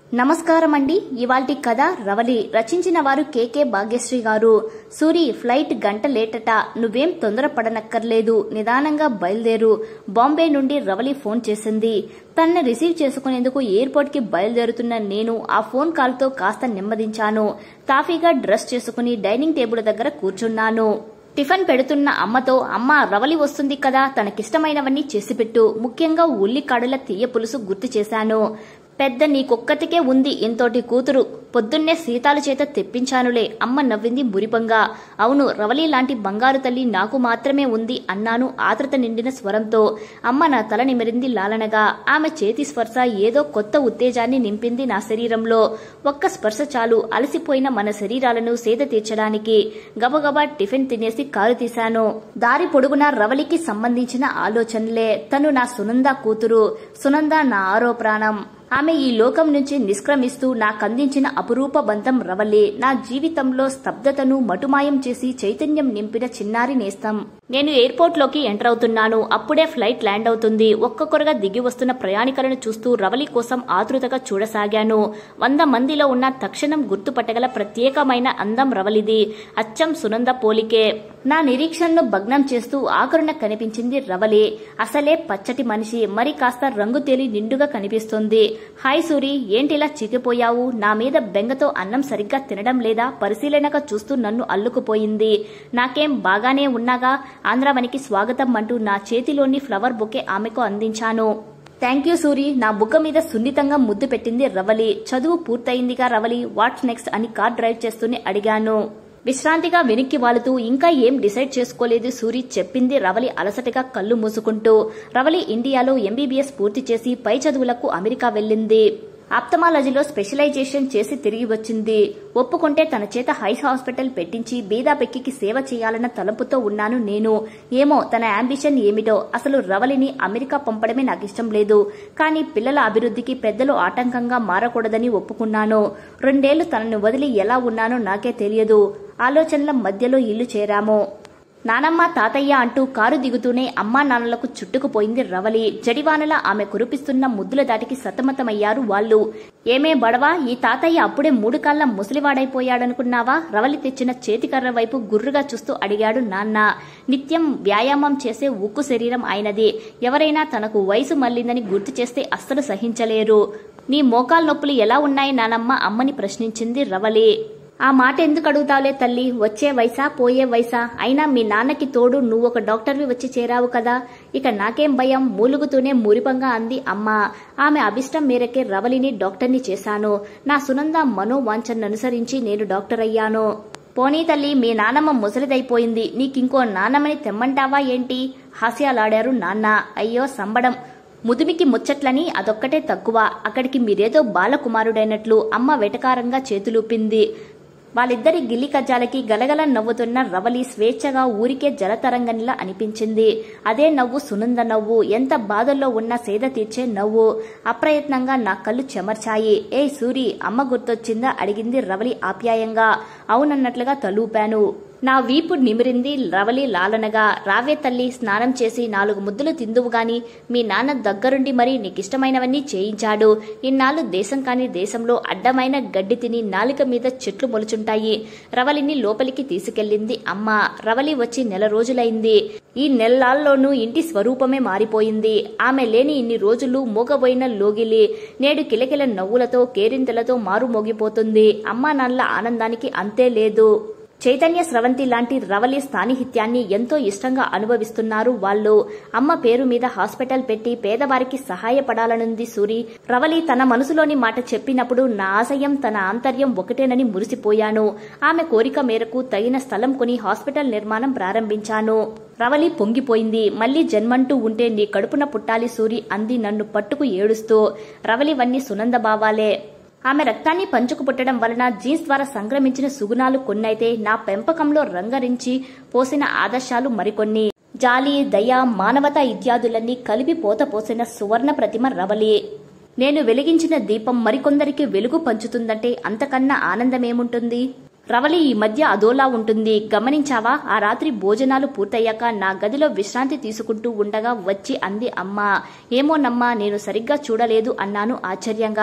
నమస్కారం అండి ఇవాల్టి కథ రవలి రచించిన వారు కేకే భాగ్యశ్రీ గారు సూరి ఫ్లైట్ గంట లేటట నువ్వేం తొందరపడనక్కర్లేదు నిదానంగా బయలుదేరు బాంబే నుండి రవలి ఫోన్ చేసింది తన్ని రిసీవ్ చేసుకునేందుకు ఎయిర్పోర్ట్ కి బయలుదేరుతున్న నేను ఆ ఫోన్ కాల్ తో కాస్త నెమ్మదించాను తాఫీగా డ్రెస్ చేసుకుని డైనింగ్ టేబుల్ దగ్గర కూర్చున్నాను టిఫిన్ పెడుతున్న అమ్మతో అమ్మ రవలి వస్తుంది కదా తనకిష్టమైనవన్నీ చేసిపెట్టు ముఖ్యంగా ఉల్లికాడల తీయ పులుసు గుర్తు చేశాను పెద్ద నీకొక్కతికే ఉంది ఇంతోటి కూతురు పొద్దున్నే సీతాల చేత తెప్పించానులే అమ్మ నవ్వింది మురిపంగా అవును రవలి లాంటి బంగారు తల్లి నాకు మాత్రమే ఉంది అన్నాను ఆత్రత నిండిన స్వరంతో అమ్మ నా తల నిమిరింది లాలనగా ఆమె చేతి స్పర్శ ఏదో కొత్త ఉత్తేజాన్ని నింపింది నా శరీరంలో ఒక్క స్పర్శ చాలు అలసిపోయిన మన శరీరాలను సేద తీర్చడానికి గబగబా టిఫిన్ తినేసి కారు తీశాను దారి పొడుగునా రవలికి సంబంధించిన ఆలోచనలే తను నా సునంద కూతురు సునంద నా ఆరో ప్రాణం ఆమె ఈ లోకం నుంచి నిష్క్రమిస్తూ నాకందించిన అపురూప బంధం రవలే నా జీవితంలో స్తబ్దతను మటుమాయం చేసి చైతన్యం నింపిన చిన్నారి నేస్తం నేను ఎయిర్పోర్ట్ లోకి ఎంటర్ అవుతున్నాను అప్పుడే ఫ్లైట్ ల్యాండ్ అవుతుంది ఒక్కొక్కరుగా దిగి వస్తున్న ప్రయాణికులను చూస్తూ రవలి కోసం ఆతృతగా చూడసాగాను వంద మందిలో ఉన్న తక్షణం గుర్తుపట్టగల ప్రత్యేకమైన అందం రవలిది అచ్చం సునంద పోలికే నా నిరీక్షణను భగ్నం చేస్తూ ఆకరుణ కనిపించింది రవలే అసలే పచ్చటి మనిషి మరి కాస్త రంగు తేలి నిండుగా కనిపిస్తుంది హాయ్ సూరి ఏంటిలా చిక్కిపోయావు నా మీద బెంగతో అన్నం సరిగ్గా తినడం లేదా పరిశీలనగా చూస్తూ నన్ను అల్లుకుపోయింది నాకేం బాగానే ఉన్నాగా ఆంధ్రవనికి స్వాగతం అంటూ నా చేతిలోని ఫ్లవర్ బొకే ఆమెకు అందించాను థ్యాంక్ యూ సూరి నా బుగ్గ మీద సున్నితంగా ముద్దు పెట్టింది రవలి చదువు పూర్తయిందిగా రవలి వాట్స్ నెక్స్ట్ అని కార్ డ్రైవ్ చేస్తూనే అడిగాను విశ్రాంతిగా వెనక్కి వాలుతూ ఇంకా ఏం డిసైడ్ చేసుకోలేదు సూరి చెప్పింది రవలి అలసటగా కళ్ళు మూసుకుంటూ రవలి ఇండియాలో ఎంబీబీఎస్ పూర్తి చేసి పై చదువులకు అమెరికా వెళ్ళింది ఆప్తమాలజీలో స్పెషలైజేషన్ చేసి తిరిగి వచ్చింది ఒప్పుకుంటే తన చేత హైస్ హాస్పిటల్ పెట్టించి బీదా పెక్కికి సేవ చేయాలన్న తలంపుతో ఉన్నాను నేను ఏమో తన అంబిషన్ ఏమిటో అసలు రవలిని అమెరికా పంపడమే నాకు ఇష్టం లేదు కానీ పిల్లల అభివృద్ధికి పెద్దలు ఆటంకంగా మారకూడదని ఒప్పుకున్నాను రెండేళ్లు తనను వదిలి ఎలా ఉన్నానో నాకే తెలియదు ఆలోచనల మధ్యలో ఇల్లు చేరాము నానమ్మ తాతయ్య అంటూ కారు దిగుతూనే అమ్మా నాన్నలకు చుట్టుకుపోయింది రవలి జడివానల ఆమె కురిపిస్తున్న ముద్దుల దాటికి సతమతమయ్యారు వాళ్ళు ఏమే బడవా ఈ తాతయ్య అప్పుడే మూడు కాళ్ళ ముసలివాడైపోయాడనుకున్నావా రవలి తెచ్చిన చేతికర్ర వైపు గుర్రుగా చూస్తూ అడిగాడు నాన్న నిత్యం వ్యాయామం చేసే ఉక్కు శరీరం ఆయనది ఎవరైనా తనకు వయసు మళ్లిందని గుర్తు చేస్తే అస్సలు సహించలేరు నీ మోకాలు నొప్పులు ఎలా ఉన్నాయి నానమ్మ అమ్మని ప్రశ్నించింది రవలి ఆ మాట ఎందుకు అడుగుతావులే తల్లి వచ్చే వయసా పోయే వయసా అయినా మీ నాన్నకి తోడు నువ్వు ఒక డాక్టర్వి వచ్చి చేరావు కదా ఇక నాకేం భయం మూలుగుతూనే మురిపంగా అంది అమ్మ ఆమె అభిష్టం మేరకే రవలిని డాక్టర్ని చేశాను నా సునంద మనోవాంఛను అనుసరించి నేను డాక్టర్ అయ్యాను పోనీ తల్లి మీ నానమ్మ ముసలిదైపోయింది నీకింకో నానమ్మని తెమ్మంటావా ఏంటి హాస్యాలాడారు నాన్న అయ్యో సంబడం ముదుమికి ముచ్చట్లని అదొక్కటే తక్కువ అక్కడికి మీరేదో బాలకుమారుడైనట్లు అమ్మ వెటకారంగా చేతులూపింది వాళ్ళిద్దరి గిల్లి కజ్జాలకి గలగల నవ్వుతున్న రవలి స్వేచ్ఛగా ఊరికే జలతరంగనిలా అనిపించింది అదే నవ్వు సునంద నవ్వు ఎంత బాధల్లో ఉన్న సేద తీర్చే నవ్వు అప్రయత్నంగా నా కళ్ళు చెమర్చాయి ఏ సూరి అమ్మ గుర్తొచ్చిందా అడిగింది రవలి ఆప్యాయంగా అవునన్నట్లుగా తలూపాను నా వీపు నిమిరింది రవలి లాలనగా రావే తల్లి స్నానం చేసి నాలుగు ముద్దులు తిందువు గాని మీ నాన్న దగ్గరుండి మరీ నీకిష్టమైనవన్నీ చేయించాడు ఇన్నాళ్ళు దేశం కాని దేశంలో అడ్డమైన గడ్డి తిని నాలిక మీద చెట్లు మొలుచుంటాయి రవలిని లోపలికి తీసుకెళ్ళింది అమ్మ రవలి వచ్చి నెల రోజులైంది ఈ నెలల్లోనూ ఇంటి స్వరూపమే మారిపోయింది ఆమె లేని ఇన్ని రోజులు మూగబోయిన లోగిలి నేడు కిలకిల నవ్వులతో కేరింతలతో మారు మోగిపోతుంది అమ్మా నాన్నల ఆనందానికి అంతే లేదు చైతన్య స్రవంతి లాంటి రవలి స్థానిహిత్యాన్ని ఎంతో ఇష్టంగా అనుభవిస్తున్నారు వాళ్ళు అమ్మ పేరు మీద హాస్పిటల్ పెట్టి పేదవారికి సహాయపడాలనుంది సూరి రవలి తన మనసులోని మాట చెప్పినప్పుడు నా ఆశయం తన ఆంతర్యం ఒకటేనని మురిసిపోయాను ఆమె కోరిక మేరకు తగిన స్థలం కొని హాస్పిటల్ నిర్మాణం ప్రారంభించాను రవలి పొంగిపోయింది మళ్లీ జన్మంటూ ఉంటే నీ కడుపున పుట్టాలి సూరి అంది నన్ను పట్టుకు ఏడుస్తూ రవలివన్నీ సునంద బావాలే ఆమె రక్తాన్ని పంచుకు పుట్టడం వలన జీన్స్ ద్వారా సంక్రమించిన సుగుణాలు కొన్నైతే నా పెంపకంలో రంగరించి పోసిన ఆదర్శాలు మరికొన్ని జాలి దయ మానవత ఇత్యాదులన్నీ కలిపి పోత పోసిన సువర్ణ ప్రతిమ రవలి నేను వెలిగించిన దీపం మరికొందరికి వెలుగు పంచుతుందంటే అంతకన్నా ఆనందమేముంటుంది రవలి ఈ మధ్య అదోలా ఉంటుంది గమనించావా ఆ రాత్రి భోజనాలు పూర్తయ్యాక నా గదిలో విశ్రాంతి తీసుకుంటూ ఉండగా వచ్చి అంది అమ్మ ఏమోనమ్మా నేను సరిగ్గా చూడలేదు అన్నాను ఆశ్చర్యంగా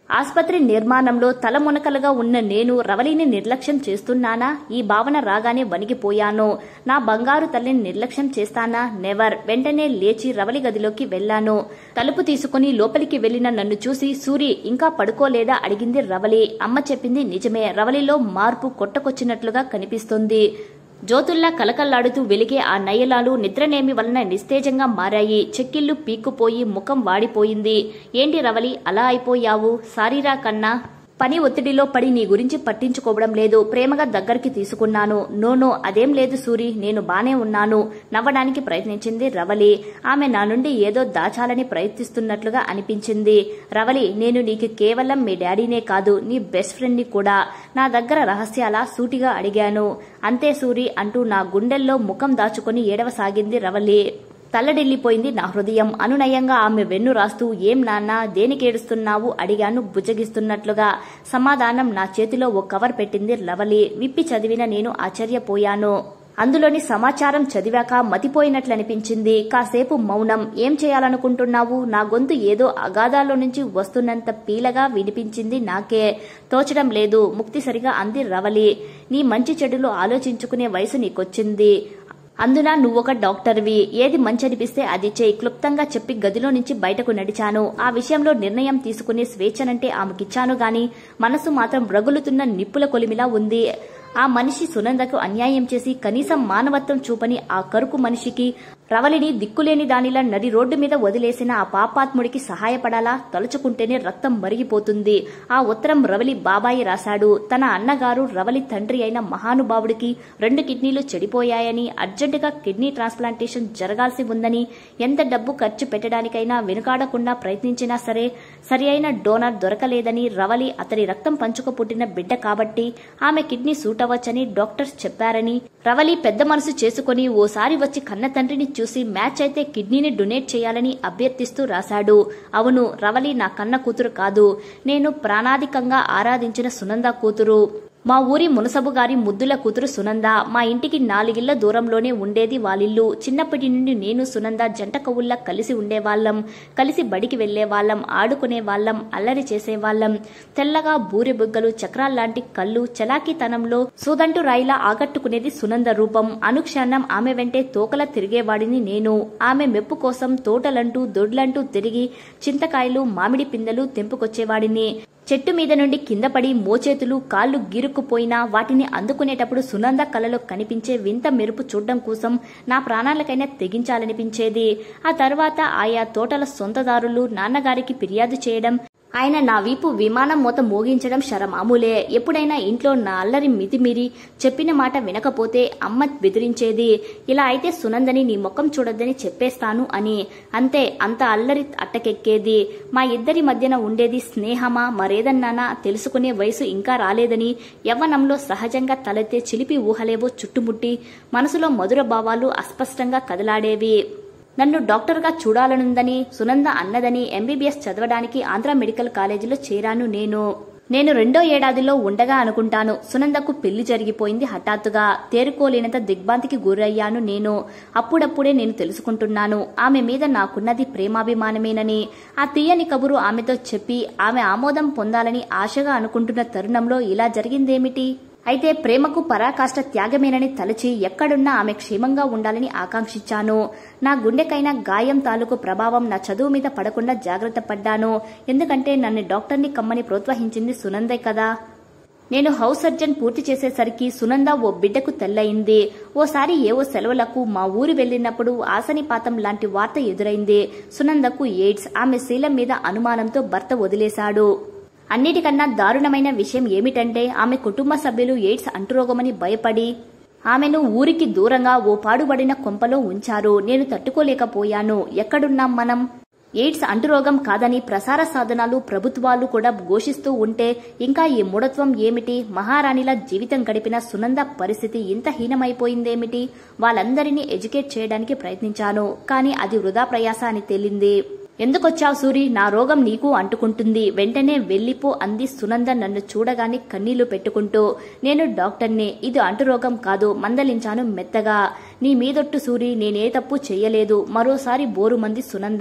ఆస్పత్రి నిర్మాణంలో తలమునకలుగా ఉన్న నేను రవలిని నిర్లక్ష్యం చేస్తున్నానా ఈ భావన రాగానే వణికిపోయాను నా బంగారు తల్లిని నిర్లక్ష్యం చేస్తానా నెవర్ వెంటనే లేచి రవలి గదిలోకి వెళ్లాను తలుపు తీసుకుని లోపలికి వెళ్లిన నన్ను చూసి సూరి ఇంకా పడుకోలేదా అడిగింది రవలి అమ్మ చెప్పింది నిజమే రవలిలో మార్పు కొట్టకొచ్చినట్లుగా కనిపిస్తుంది జ్యోతుల్లా కలకల్లాడుతూ వెలిగే ఆ నయలాలు నిద్రనేమి వలన నిస్తేజంగా మారాయి చెక్కిళ్లు పీక్కుపోయి ముఖం వాడిపోయింది ఏంటి రవలి అలా అయిపోయావు సారీరా కన్నా పని ఒత్తిడిలో పడి నీ గురించి పట్టించుకోవడం లేదు ప్రేమగా దగ్గరికి తీసుకున్నాను నోనో అదేం లేదు సూరి నేను బానే ఉన్నాను నవ్వడానికి ప్రయత్నించింది రవలి ఆమె నా నుండి ఏదో దాచాలని ప్రయత్నిస్తున్నట్లుగా అనిపించింది రవలి నేను నీకు కేవలం మీ డాడీనే కాదు నీ బెస్ట్ ఫ్రెండ్ని కూడా నా దగ్గర రహస్యాల సూటిగా అడిగాను అంతే సూరి అంటూ నా గుండెల్లో ముఖం దాచుకొని ఏడవసాగింది రవలి తల్లడిల్లిపోయింది నా హృదయం అనునయంగా ఆమె వెన్ను రాస్తూ ఏం నాన్నా దేనికేడుస్తున్నావు అడిగాను బుజ్జగిస్తున్నట్లుగా సమాధానం నా చేతిలో ఓ కవర్ పెట్టింది లవలి విప్పి చదివిన నేను ఆశ్చర్యపోయాను అందులోని సమాచారం చదివాక మతిపోయినట్లనిపించింది కాసేపు మౌనం ఏం చేయాలనుకుంటున్నావు నా గొంతు ఏదో అగాధాల్లో నుంచి వస్తున్నంత పీలగా వినిపించింది నాకే తోచడం లేదు ముక్తిసరిగా అంది రవలి నీ మంచి చెడులు ఆలోచించుకునే వయసు నీకొచ్చింది అందున నువ్వొక డాక్టర్వి ఏది మంచనిపిస్తే అది చేయి క్లుప్తంగా చెప్పి గదిలో నుంచి బయటకు నడిచాను ఆ విషయంలో నిర్ణయం తీసుకునే స్వేచ్ఛనంటే ఆమెకిచ్చాను గాని మనసు మాత్రం రగులుతున్న నిప్పుల కొలిమిలా ఉంది ఆ మనిషి సునందకు అన్యాయం చేసి కనీసం మానవత్వం చూపని ఆ కరుకు మనిషికి రవలిని దిక్కులేని దానిలా నడి రోడ్డు మీద వదిలేసిన ఆ పాపాత్ముడికి సహాయపడాలా తలుచుకుంటేనే రక్తం మరిగిపోతుంది ఆ ఉత్తరం రవలి బాబాయి రాశాడు తన అన్నగారు రవలి తండ్రి అయిన మహానుభావుడికి రెండు కిడ్నీలు చెడిపోయాయని అర్జెంటుగా కిడ్నీ ట్రాన్స్ప్లాంటేషన్ జరగాల్సి ఉందని ఎంత డబ్బు ఖర్చు పెట్టడానికైనా వెనుకాడకుండా ప్రయత్నించినా సరే సరి అయిన డోనర్ దొరకలేదని రవలి అతడి రక్తం పంచుకు పుట్టిన బిడ్డ కాబట్టి ఆమె కిడ్నీ సూట్ అవ్వచ్చని డాక్టర్స్ చెప్పారని రవలి పెద్ద మనసు చేసుకుని ఓసారి వచ్చి కన్న తండ్రిని చూసి మ్యాచ్ అయితే కిడ్నీని డొనేట్ చేయాలని అభ్యర్థిస్తూ రాశాడు అవును రవలి నా కన్న కూతురు కాదు నేను ప్రాణాధికంగా ఆరాధించిన సునంద కూతురు మా ఊరి మునసబు గారి ముద్దుల కూతురు సునంద మా ఇంటికి నాలుగిళ్ల దూరంలోనే ఉండేది వాళ్ళిల్లు చిన్నప్పటి నుండి నేను సునంద జంట కవుల్లా కలిసి ఉండేవాళ్ళం కలిసి బడికి వెళ్లేవాళ్ళం ఆడుకునే వాళ్ళం అల్లరి చేసేవాళ్ళం తెల్లగా బూరె బుగ్గలు చక్రాల్లాంటి కళ్ళు చలాకీతనంలో సూదంటు రాయిలా ఆకట్టుకునేది సునంద రూపం అనుక్షణం ఆమె వెంటే తోకలా తిరిగేవాడిని నేను ఆమె మెప్పు కోసం తోటలంటూ దొడ్లంటూ తిరిగి చింతకాయలు మామిడి పిందెలు తెంపుకొచ్చేవాడిని చెట్టు మీద నుండి కింద పడి మోచేతులు కాళ్ళు గీరుక్కుపోయినా వాటిని అందుకునేటప్పుడు సునంద కలలో కనిపించే వింత మెరుపు చూడడం కోసం నా ప్రాణాలకైనా తెగించాలనిపించేది ఆ తర్వాత ఆయా తోటల సొంతదారులు నాన్నగారికి ఫిర్యాదు చేయడం ఆయన నా వీపు విమానం మూత మోగించడం శరమామూలే ఎప్పుడైనా ఇంట్లో నా అల్లరి మితిమీరి చెప్పిన మాట వినకపోతే అమ్మ బెదిరించేది ఇలా అయితే సునందని నీ ముఖం చూడొద్దని చెప్పేస్తాను అని అంతే అంత అల్లరి అట్టకెక్కేది మా ఇద్దరి మధ్యన ఉండేది స్నేహమా మరేదన్నానా తెలుసుకునే వయసు ఇంకా రాలేదని యవ్వనంలో సహజంగా తలెత్తే చిలిపి ఊహలేవో చుట్టుముట్టి మనసులో మధుర భావాలు అస్పష్టంగా కదలాడేవి నన్ను డాక్టర్గా చూడాలనుందని సునంద అన్నదని ఎంబీబీఎస్ చదవడానికి ఆంధ్ర మెడికల్ కాలేజీలో చేరాను నేను నేను రెండో ఏడాదిలో ఉండగా అనుకుంటాను సునందకు పెళ్లి జరిగిపోయింది హఠాత్తుగా తేరుకోలేనంత దిగ్భ్రాంతికి గురయ్యాను నేను అప్పుడప్పుడే నేను తెలుసుకుంటున్నాను ఆమె మీద నాకున్నది ప్రేమాభిమానమేనని ఆ తీయని కబురు ఆమెతో చెప్పి ఆమె ఆమోదం పొందాలని ఆశగా అనుకుంటున్న తరుణంలో ఇలా జరిగిందేమిటి అయితే ప్రేమకు పరాకాష్ట త్యాగమేనని తలచి ఎక్కడున్నా ఆమె క్షేమంగా ఉండాలని ఆకాంక్షించాను నా గుండెకైనా గాయం తాలూకు ప్రభావం నా చదువు మీద పడకుండా జాగ్రత్త పడ్డాను ఎందుకంటే నన్ను డాక్టర్ని కమ్మని ప్రోత్సహించింది సునందే కదా నేను హౌస్ సర్జన్ పూర్తి చేసేసరికి సునంద ఓ బిడ్డకు తెల్లయింది ఓసారి ఏవో సెలవులకు మా ఊరు వెళ్ళినప్పుడు ఆసనిపాతం లాంటి వార్త ఎదురైంది సునందకు ఎయిడ్స్ ఆమె శీలం మీద అనుమానంతో భర్త వదిలేశాడు అన్నిటికన్నా దారుణమైన విషయం ఏమిటంటే ఆమె కుటుంబ సభ్యులు ఎయిడ్స్ అంటురోగమని భయపడి ఆమెను ఊరికి దూరంగా ఓ పాడుబడిన కొంపలో ఉంచారు నేను తట్టుకోలేకపోయాను ఎక్కడున్నాం మనం ఎయిడ్స్ అంటురోగం కాదని ప్రసార సాధనాలు ప్రభుత్వాలు కూడా ఘోషిస్తూ ఉంటే ఇంకా ఈ మూఢత్వం ఏమిటి మహారాణిలా జీవితం గడిపిన సునంద పరిస్థితి ఇంత హీనమైపోయిందేమిటి వాళ్ళందరినీ ఎడ్యుకేట్ చేయడానికి ప్రయత్నించాను కానీ అది వృధా ప్రయాస అని తేలింది ఎందుకొచ్చావు సూరి నా రోగం నీకు అంటుకుంటుంది వెంటనే వెళ్ళిపో అంది సునంద నన్ను చూడగానే కన్నీళ్లు పెట్టుకుంటూ నేను డాక్టర్ని ఇది అంటురోగం కాదు మందలించాను మెత్తగా నీ మీదొట్టు సూరి నేనే తప్పు చెయ్యలేదు మరోసారి బోరు మంది సునంద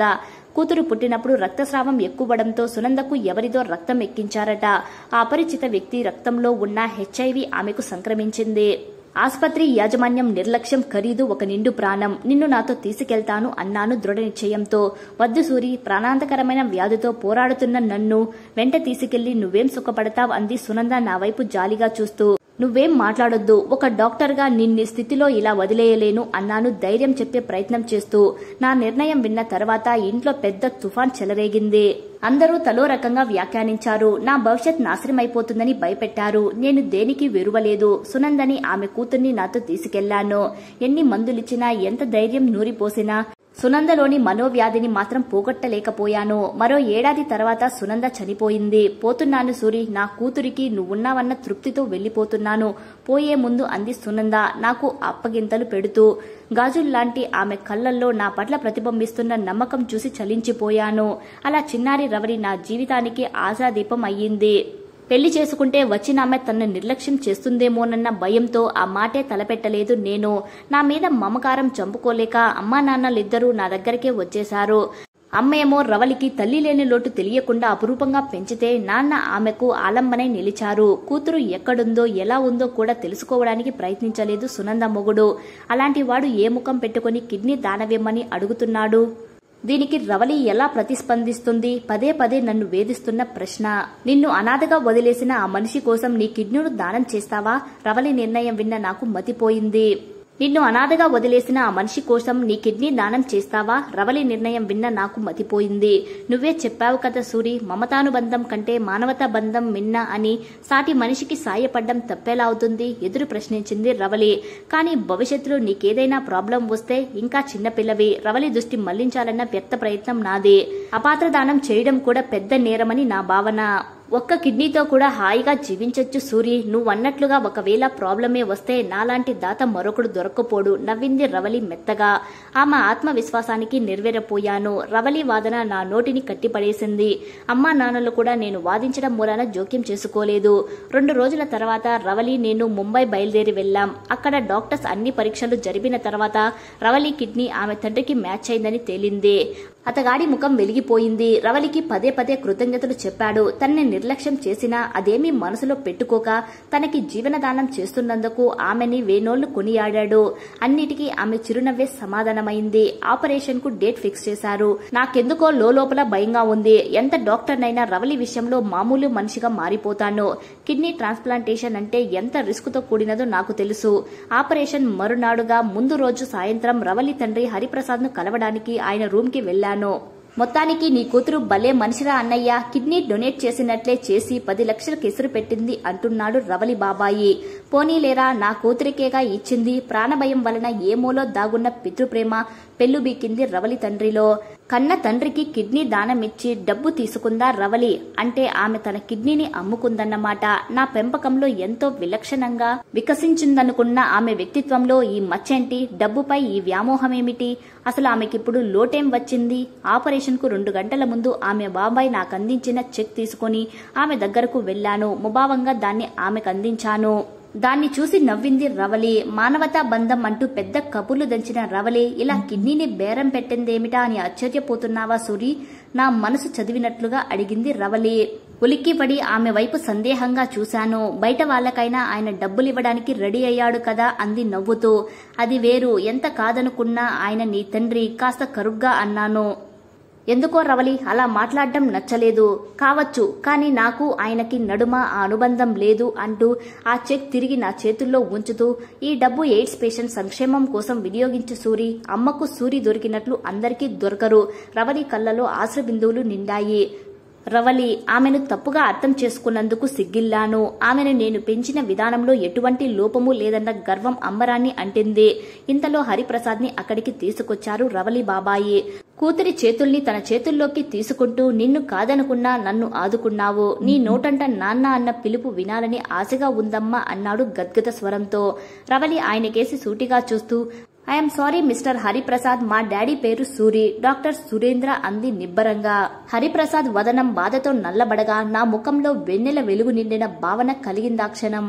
కూతురు పుట్టినప్పుడు రక్తస్రావం ఎక్కువడంతో సునందకు ఎవరిదో రక్తం ఎక్కించారట ఆ అపరిచిత వ్యక్తి రక్తంలో ఉన్న హెచ్ఐవి ఆమెకు సంక్రమించింది ఆస్పత్రి యాజమాన్యం నిర్లక్ష్యం ఖరీదు ఒక నిండు ప్రాణం నిన్ను నాతో తీసుకెళ్తాను అన్నాను దృఢ నిశ్చయంతో వద్దు సూరి ప్రాణాంతకరమైన వ్యాధితో పోరాడుతున్న నన్ను వెంట తీసుకెళ్లి నువ్వేం సుఖపడతావ్ అంది సునంద నా వైపు జాలిగా చూస్తూ నువ్వేం మాట్లాడొద్దు ఒక డాక్టర్గా నిన్ని స్థితిలో ఇలా వదిలేయలేను అన్నాను ధైర్యం చెప్పే ప్రయత్నం చేస్తూ నా నిర్ణయం విన్న తర్వాత ఇంట్లో పెద్ద తుఫాన్ చెలరేగింది అందరూ తలో రకంగా వ్యాఖ్యానించారు నా భవిష్యత్ నాశనమైపోతుందని భయపెట్టారు నేను దేనికి వెరువలేదు సునందని ఆమె కూతుర్ని నాతో తీసుకెళ్లాను ఎన్ని మందులిచ్చినా ఎంత ధైర్యం నూరిపోసినా సునందలోని మనోవ్యాధిని మాత్రం పోగొట్టలేకపోయాను మరో ఏడాది తర్వాత సునంద చనిపోయింది పోతున్నాను సూరి నా కూతురికి నువ్వున్నావన్న తృప్తితో వెళ్లిపోతున్నాను పోయే ముందు అంది సునంద నాకు అప్పగింతలు పెడుతూ గాజుల్లాంటి ఆమె కళ్ళల్లో నా పట్ల ప్రతిబింబిస్తున్న నమ్మకం చూసి చలించిపోయాను అలా చిన్నారి రవరి నా జీవితానికి ఆశాదీపం అయ్యింది పెళ్లి చేసుకుంటే వచ్చిన ఆమె తనను నిర్లక్ష్యం చేస్తుందేమోనన్న భయంతో ఆ మాటే తలపెట్టలేదు నేను నా మీద మమకారం చంపుకోలేక అమ్మా నాన్నలిద్దరూ నా దగ్గరికే వచ్చేశారు అమ్మేమో రవలికి తల్లి లేని లోటు తెలియకుండా అపురూపంగా పెంచితే నాన్న ఆమెకు ఆలంబనై నిలిచారు కూతురు ఎక్కడుందో ఎలా ఉందో కూడా తెలుసుకోవడానికి ప్రయత్నించలేదు సునంద మొగుడు అలాంటి వాడు ఏ ముఖం పెట్టుకుని కిడ్నీ దానవేమని అడుగుతున్నాడు దీనికి రవలి ఎలా ప్రతిస్పందిస్తుంది పదే పదే నన్ను వేధిస్తున్న ప్రశ్న నిన్ను అనాథగా వదిలేసిన ఆ మనిషి కోసం నీ కిడ్నీను దానం చేస్తావా రవలి నిర్ణయం విన్న నాకు మతిపోయింది నిన్ను అనాథగా వదిలేసిన ఆ మనిషి కోసం నీ కిడ్నీ దానం చేస్తావా రవలి నిర్ణయం విన్న నాకు మతిపోయింది నువ్వే చెప్పావు కదా సూరి మమతానుబంధం కంటే మానవతా బంధం మిన్న అని సాటి మనిషికి సాయపడ్డం తప్పేలా అవుతుంది ఎదురు ప్రశ్నించింది రవలి కానీ భవిష్యత్తులో నీకేదైనా ప్రాబ్లం వస్తే ఇంకా చిన్నపిల్లవి రవలి దృష్టి మళ్లించాలన్న వ్యక్త ప్రయత్నం నాది అపాత్రదానం చేయడం కూడా పెద్ద నేరమని నా భావన ఒక్క కిడ్నీతో కూడా హాయిగా జీవించొచ్చు సూరి నువ్వన్నట్లుగా ఒకవేళ ప్రాబ్లమే వస్తే నాలాంటి దాత మరొకడు దొరక్కపోడు నవ్వింది రవలి మెత్తగా ఆమె ఆత్మవిశ్వాసానికి నెరవేరపోయాను రవలి వాదన నా నోటిని కట్టిపడేసింది అమ్మా నాన్నలు కూడా నేను వాదించడం మూలాన జోక్యం చేసుకోలేదు రెండు రోజుల తర్వాత రవలి నేను ముంబై బయలుదేరి వెళ్ళాం అక్కడ డాక్టర్స్ అన్ని పరీక్షలు జరిపిన తర్వాత రవలి కిడ్నీ ఆమె తండ్రికి మ్యాచ్ అయిందని తేలింది అతగాడి ముఖం వెలిగిపోయింది రవలికి పదే పదే కృతజ్ఞతలు చెప్పాడు తనని నిర్లక్ష్యం చేసినా అదేమీ మనసులో పెట్టుకోక తనకి జీవనదానం చేస్తున్నందుకు ఆమెని వేనోళ్లు కొనియాడాడు అన్నిటికీ ఆమె చిరునవ్వే సమాధానమైంది ఆపరేషన్ కు డేట్ ఫిక్స్ చేశారు నాకెందుకో లోపల భయంగా ఉంది ఎంత డాక్టర్నైనా రవలి విషయంలో మామూలు మనిషిగా మారిపోతాను కిడ్నీ ట్రాన్స్ప్లాంటేషన్ అంటే ఎంత రిస్క్ తో కూడినదో నాకు తెలుసు ఆపరేషన్ మరునాడుగా ముందు రోజు సాయంత్రం రవలి తండ్రి హరిప్రసాద్ ను కలవడానికి ఆయన రూమ్ కి వెళ్లాను మొత్తానికి నీ కూతురు భలే మనిషిరా అన్నయ్య కిడ్నీ డొనేట్ చేసినట్లే చేసి పది లక్షల కెసురు పెట్టింది అంటున్నాడు రవలి బాబాయి పోనీలేరా నా కూతురికేగా ఇచ్చింది ప్రాణభయం వలన ఏమోలో దాగున్న పితృప్రేమ పెళ్లుబీకింది రవలి తండ్రిలో కన్న తండ్రికి కిడ్నీ దానమిచ్చి డబ్బు తీసుకుందా రవలి అంటే ఆమె తన కిడ్నీని అమ్ముకుందన్నమాట నా పెంపకంలో ఎంతో విలక్షణంగా వికసించిందనుకున్న ఆమె వ్యక్తిత్వంలో ఈ మచ్చేంటి డబ్బుపై ఈ వ్యామోహమేమిటి అసలు ఆమెకిప్పుడు లోటేం వచ్చింది ఆపరేషన్ కు రెండు గంటల ముందు ఆమె బాబాయ్ నాకు అందించిన చెక్ తీసుకుని ఆమె దగ్గరకు వెళ్లాను ముభావంగా దాన్ని ఆమెకు అందించాను దాన్ని చూసి నవ్వింది రవలి మానవతా బంధం అంటూ పెద్ద కబుర్లు దంచిన రవలి ఇలా కిడ్నీని బేరం పెట్టిందేమిటా అని ఆశ్చర్యపోతున్నావా సూరి నా మనసు చదివినట్లుగా అడిగింది రవలి ఉలిక్కిపడి ఆమె వైపు సందేహంగా చూశాను బయట వాళ్ళకైనా ఆయన డబ్బులివ్వడానికి రెడీ అయ్యాడు కదా అంది నవ్వుతూ అది వేరు ఎంత కాదనుకున్నా ఆయన నీ తండ్రి కాస్త కరుగ్గా అన్నాను ఎందుకో రవలి అలా మాట్లాడడం నచ్చలేదు కావచ్చు కానీ నాకు ఆయనకి నడుమ ఆ అనుబంధం లేదు అంటూ ఆ చెక్ తిరిగి నా చేతుల్లో ఉంచుతూ ఈ డబ్బు ఎయిడ్స్ పేషెంట్ సంక్షేమం కోసం వినియోగించు సూరి అమ్మకు సూరి దొరికినట్లు అందరికీ దొరకరు రవలి కళ్ళలో ఆశ్ర బిందువులు నిండాయి రవలి ఆమెను తప్పుగా అర్థం చేసుకున్నందుకు సిగ్గిల్లాను ఆమెను నేను పెంచిన విధానంలో ఎటువంటి లోపము లేదన్న గర్వం అమ్మరాన్ని అంటింది ఇంతలో హరిప్రసాద్ని అక్కడికి తీసుకొచ్చారు రవలి బాబాయి కూతురి చేతుల్ని తన చేతుల్లోకి తీసుకుంటూ నిన్ను కాదనుకున్నా నన్ను ఆదుకున్నావు నీ నోటంట నాన్న అన్న పిలుపు వినాలని ఆశగా ఉందమ్మా అన్నాడు గద్గద స్వరంతో రవలి ఆయనకేసి సూటిగా చూస్తూ ఐఎమ్ సారీ మిస్టర్ హరిప్రసాద్ మా డాడీ పేరు సూరి డాక్టర్ సురేంద్ర అంది నిబ్బరంగా హరిప్రసాద్ వదనం బాధతో నల్లబడగా నా ముఖంలో వెన్నెల వెలుగు నిండిన భావన కలిగిందాక్షణం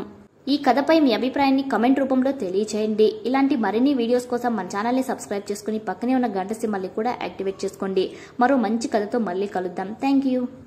ఈ కథపై మీ అభిప్రాయాన్ని కమెంట్ రూపంలో తెలియచేయండి ఇలాంటి మరిన్ని వీడియోస్ కోసం మన ఛానల్ని సబ్స్క్రైబ్ చేసుకుని పక్కనే ఉన్న గంట సింబల్ని కూడా యాక్టివేట్ చేసుకోండి మరో మంచి కథతో మళ్ళీ కలుద్దాం థ్యాంక్ యూ